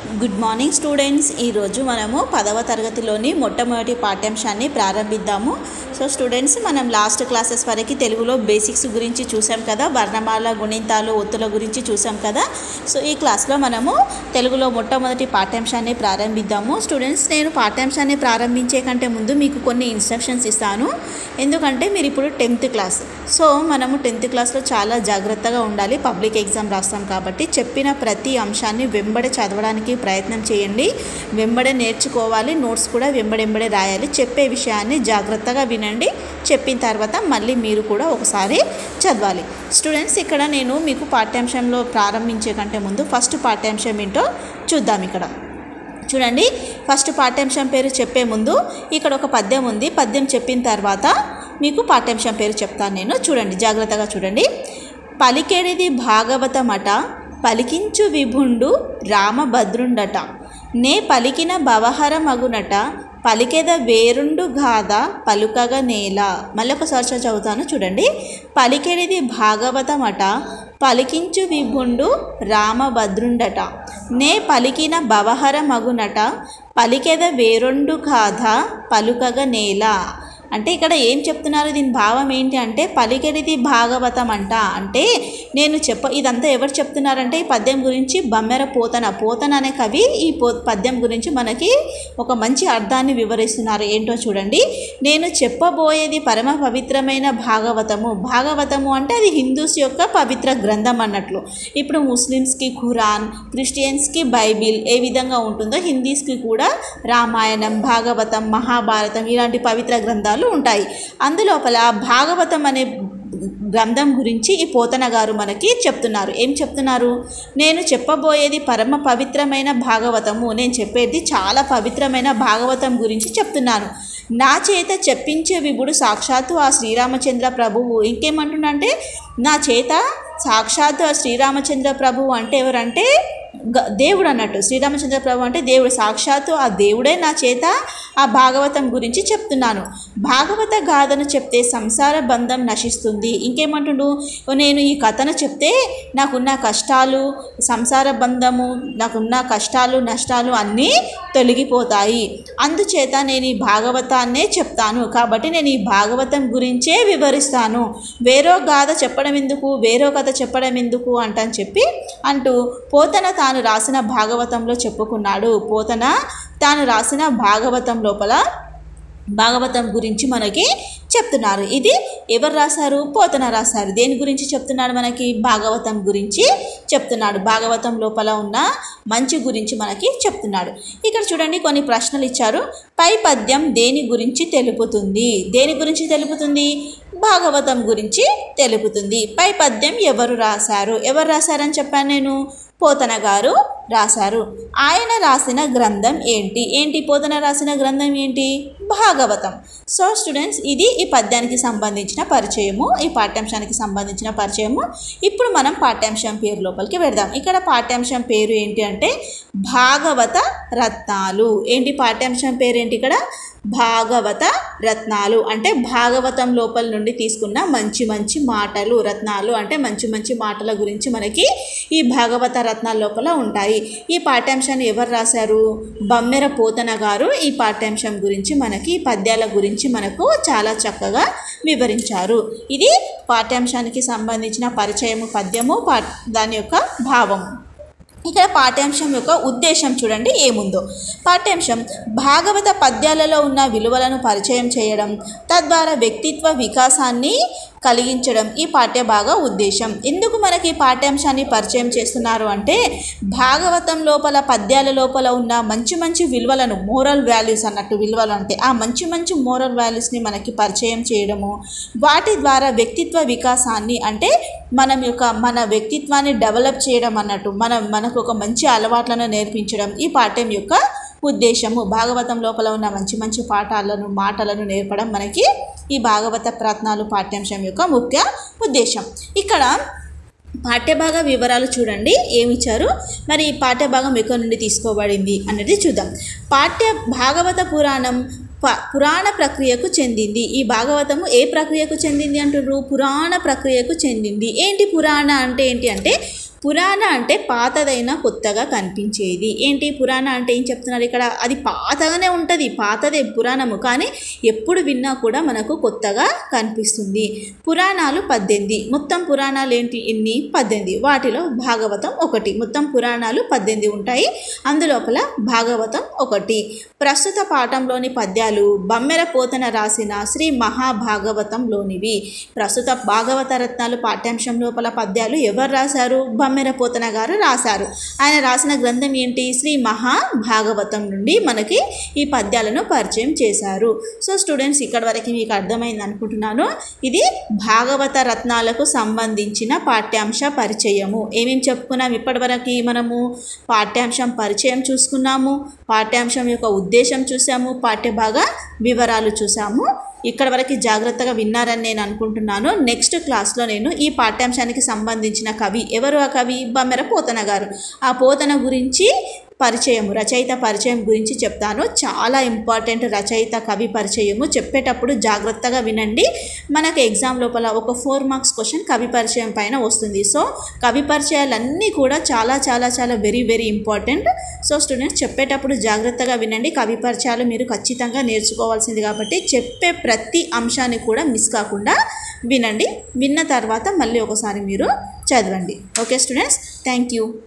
good morning students ఈరోజు మనము పదవ తరగతిలోని మొట్టమొదటి పాఠ్యాంశాన్ని ప్రారంభిద్దాము సో స్టూడెంట్స్ మనం లాస్ట్ క్లాసెస్ వరకు తెలుగులో బేసిక్స్ గురించి చూసాం కదా వర్ణమాల గుణింతాలు ఒత్తుల గురించి చూసాం కదా సో ఈ క్లాస్లో మనము తెలుగులో మొట్టమొదటి పాఠ్యాంశాన్ని ప్రారంభిద్దాము స్టూడెంట్స్ నేను పాఠ్యాంశాన్ని ప్రారంభించే కంటే ముందు మీకు కొన్ని ఇన్స్ట్రక్షన్స్ ఇస్తాను ఎందుకంటే మీరు ఇప్పుడు టెన్త్ క్లాస్ సో మనము టెన్త్ క్లాస్లో చాలా జాగ్రత్తగా ఉండాలి పబ్లిక్ ఎగ్జామ్ రాస్తాం కాబట్టి చెప్పిన ప్రతి అంశాన్ని వెంబడే చదవడానికి ప్రయత్నం చేయండి వెంబడే నేర్చుకోవాలి నోట్స్ కూడా వెంబడెంబడే రాయాలి చెప్పే విషయాన్ని జాగ్రత్తగా వినండి చెప్పిన తర్వాత మళ్ళీ మీరు కూడా ఒకసారి చదవాలి స్టూడెంట్స్ ఇక్కడ నేను మీకు పాఠ్యాంశంలో ప్రారంభించే కంటే ముందు ఫస్ట్ పాఠ్యాంశం ఏంటో చూద్దాం ఇక్కడ చూడండి ఫస్ట్ పాఠ్యాంశం పేరు చెప్పే ముందు ఇక్కడ ఒక పద్యం ఉంది పద్యం చెప్పిన తర్వాత మీకు పాఠ్యాంశం పేరు చెప్తాను నేను చూడండి జాగ్రత్తగా చూడండి పలికేడిది భాగవతమట పలికించు విభుండు రామభద్రుండట నే పలికిన భవహర మగునట పలికెద వేరుండు గాథ పలుకగ నేల మళ్ళీ ఒకసారి చదువుతాను చూడండి పలికెడిది భాగవతమట పలికించు విభుండు రామభద్రుండట నే పలికిన భవహర మగునట పలికెద వేరొండు గాథ పలుకగ నేల అంటే ఇక్కడ ఏం చెప్తున్నారు దీని భావం ఏంటి అంటే పలికెడిది భాగవతం అంట అంటే నేను చెప్ప ఇదంతా ఎవరు చెప్తున్నారంటే ఈ పద్యం గురించి బమ్మెర పోతన పోతన అనే కవి ఈ పో పద్యం గురించి మనకి ఒక మంచి అర్థాన్ని వివరిస్తున్నారు ఏంటో చూడండి నేను చెప్పబోయేది పరమ పవిత్రమైన భాగవతము భాగవతము అంటే అది హిందూస్ యొక్క పవిత్ర గ్రంథం అన్నట్లు ఇప్పుడు ముస్లిమ్స్కి ఖురాన్ క్రిస్టియన్స్కి బైబిల్ ఏ విధంగా ఉంటుందో హిందీస్కి కూడా రామాయణం భాగవతం మహాభారతం ఇలాంటి పవిత్ర గ్రంథాలు ఉంటాయి అందులోపల భాగవతం అనే గ్రంథం గురించి ఈ పోతన గారు మనకి చెప్తున్నారు ఏం చెప్తున్నారు నేను చెప్పబోయేది పరమ పవిత్రమైన భాగవతము నేను చెప్పేది చాలా పవిత్రమైన భాగవతం గురించి చెప్తున్నాను నా చేత చెప్పించే విభుడు సాక్షాత్తు ఆ శ్రీరామచంద్ర ప్రభువు ఇంకేమంటుండంటే నా చేత సాక్షాత్తు ఆ శ్రీరామచంద్ర ప్రభువు అంటే ఎవరంటే గ- దేవుడు అన్నట్టు శ్రీరామచంద్ర ప్రభు అంటే దేవుడు సాక్షాత్తు ఆ దేవుడే నా చేత ఆ భాగవతం గురించి చెప్తున్నాను భాగవత గాథను చెప్తే సంసార బంధం నశిస్తుంది ఇంకేమంటుండు నేను ఈ కథను చెప్తే నాకున్న కష్టాలు సంసార బంధము నాకున్న కష్టాలు నష్టాలు అన్నీ తొలగిపోతాయి అందుచేత నేను ఈ భాగవతాన్నే చెప్తాను కాబట్టి నేను ఈ భాగవతం గురించే వివరిస్తాను వేరో గాథ చెప్పడం ఎందుకు వేరో కథ చెప్పడం ఎందుకు అంటని చెప్పి అంటూ పోతన తాను రాసిన భాగవతంలో చెప్పుకున్నాడు పోతన తాను రాసిన భాగవతం లోపల భాగవతం గురించి మనకి చెప్తున్నారు ఇది ఎవరు రాశారు పోతన రాశారు దేని గురించి చెప్తున్నాడు మనకి భాగవతం గురించి చెప్తున్నాడు భాగవతం లోపల ఉన్న మంచి గురించి మనకి చెప్తున్నాడు ఇక్కడ చూడండి కొన్ని ప్రశ్నలు ఇచ్చారు పై పద్యం దేని గురించి తెలుపుతుంది దేని గురించి తెలుపుతుంది భాగవతం గురించి తెలుపుతుంది పై పద్యం ఎవరు రాశారు ఎవరు రాశారని చెప్పాను నేను పోతన గారు రాశారు ఆయన రాసిన గ్రంథం ఏంటి ఏంటి పోతన రాసిన గ్రంథం ఏంటి భాగవతం సో స్టూడెంట్స్ ఇది ఈ పద్యానికి సంబంధించిన పరిచయము ఈ పాఠ్యాంశానికి సంబంధించిన పరిచయము ఇప్పుడు మనం పాఠ్యాంశం పేరు లోపలికి వెడదాం ఇక్కడ పాఠ్యాంశం పేరు ఏంటి అంటే భాగవత రత్నాలు ఏంటి పాఠ్యాంశం పేరు ఏంటి ఇక్కడ భాగవత రత్నాలు అంటే భాగవతం లోపల నుండి తీసుకున్న మంచి మంచి మాటలు రత్నాలు అంటే మంచి మంచి మాటల గురించి మనకి ఈ భాగవత రత్నాల లోపల ఉంటాయి ఈ పాఠ్యాంశాన్ని ఎవరు రాశారు బమ్మెర పోతన గారు ఈ పాఠ్యాంశం గురించి మనకి ఈ పద్యాల గురించి మనకు చాలా చక్కగా వివరించారు ఇది పాఠ్యాంశానికి సంబంధించిన పరిచయము పద్యము పా దాని యొక్క భావము ఇక్కడ పాఠ్యాంశం యొక్క ఉద్దేశం చూడండి ఏముందో పాఠ్యాంశం భాగవత పద్యాలలో ఉన్న విలువలను పరిచయం చేయడం తద్వారా వ్యక్తిత్వ వికాసాన్ని కలిగించడం ఈ పాఠ్యభాగ ఉద్దేశం ఎందుకు మనకి ఈ పాఠ్యాంశాన్ని పరిచయం చేస్తున్నారు అంటే భాగవతం లోపల పద్యాల లోపల ఉన్న మంచి మంచి విలువలను మోరల్ వాల్యూస్ అన్నట్టు విలువలు అంటే ఆ మంచి మంచి మోరల్ వాల్యూస్ని మనకి పరిచయం చేయడము వాటి ద్వారా వ్యక్తిత్వ వికాసాన్ని అంటే మనం యొక్క మన వ్యక్తిత్వాన్ని డెవలప్ చేయడం అన్నట్టు మనం మనకు ఒక మంచి అలవాట్లను నేర్పించడం ఈ పాఠ్యం యొక్క ఉద్దేశము భాగవతం లోపల ఉన్న మంచి మంచి పాఠాలను మాటలను నేర్పడం మనకి ఈ భాగవత ప్రత్నాలు పాఠ్యాంశం యొక్క ముఖ్య ఉద్దేశం ఇక్కడ పాఠ్యభాగ వివరాలు చూడండి ఏమి ఇచ్చారు మరి ఈ పాఠ్యభాగం ఎక్కడి నుండి తీసుకోబడింది అనేది చూద్దాం పాఠ్య భాగవత పురాణం ప పురాణ ప్రక్రియకు చెందింది ఈ భాగవతము ఏ ప్రక్రియకు చెందింది అంటున్నారు పురాణ ప్రక్రియకు చెందింది ఏంటి పురాణ అంటే ఏంటి అంటే పురాణ అంటే పాతదైన కొత్తగా కనిపించేది ఏంటి పురాణ అంటే ఏం చెప్తున్నారు ఇక్కడ అది పాతగానే ఉంటుంది పాతదే పురాణము కానీ ఎప్పుడు విన్నా కూడా మనకు కొత్తగా కనిపిస్తుంది పురాణాలు పద్దెనిమిది మొత్తం పురాణాలు ఏంటి ఎన్ని పద్దెనిమిది వాటిలో భాగవతం ఒకటి మొత్తం పురాణాలు పద్దెనిమిది ఉంటాయి అందులోపల భాగవతం ఒకటి ప్రస్తుత పాఠంలోని పద్యాలు బమ్మెర పోతన రాసిన శ్రీ మహాభాగవతంలోనివి ప్రస్తుత భాగవత రత్నాలు పాఠ్యాంశం లోపల పద్యాలు ఎవరు రాశారు బమ్మెర పోతన గారు రాశారు ఆయన రాసిన గ్రంథం ఏంటి శ్రీ మహాభాగవతం నుండి మనకి ఈ పద్యాలను పరిచయం చేశారు సో స్టూడెంట్స్ ఇక్కడ వరకు మీకు అర్థమైంది అనుకుంటున్నాను ఇది భాగవత రత్నాలకు సంబంధించిన పాఠ్యాంశ పరిచయము ఏమేమి చెప్పుకున్నాం ఇప్పటివరకు మనము పాఠ్యాంశం పరిచయం చూసుకున్నాము పాఠ్యాంశం యొక్క ఉద్దేశం చూసాము పాఠ్యభాగ వివరాలు చూసాము ఇక్కడ వరకు జాగ్రత్తగా విన్నారని నేను అనుకుంటున్నాను నెక్స్ట్ క్లాస్లో నేను ఈ పాఠ్యాంశానికి సంబంధించిన కవి ఎవరు ఆ కవి బమ్మెర పోతన గారు ఆ పోతన గురించి పరిచయము రచయిత పరిచయం గురించి చెప్తాను చాలా ఇంపార్టెంట్ రచయిత కవి పరిచయము చెప్పేటప్పుడు జాగ్రత్తగా వినండి మనకు ఎగ్జామ్ లోపల ఒక ఫోర్ మార్క్స్ క్వశ్చన్ కవి పరిచయం పైన వస్తుంది సో కవి పరిచయాలన్నీ కూడా చాలా చాలా చాలా very very important so students చెప్పేటప్పుడు జాగ్రత్తగా వినండి కవి పరిచయాలు మీరు ఖచ్చితంగా నేర్చుకోవాల్సింది కాబట్టి చెప్పే ప్రతి అంశాన్ని కూడా మిస్ కాకుండా వినండి విన్న తర్వాత మళ్ళీ ఒకసారి మీరు చదవండి ఓకే స్టూడెంట్స్ థ్యాంక్ యూ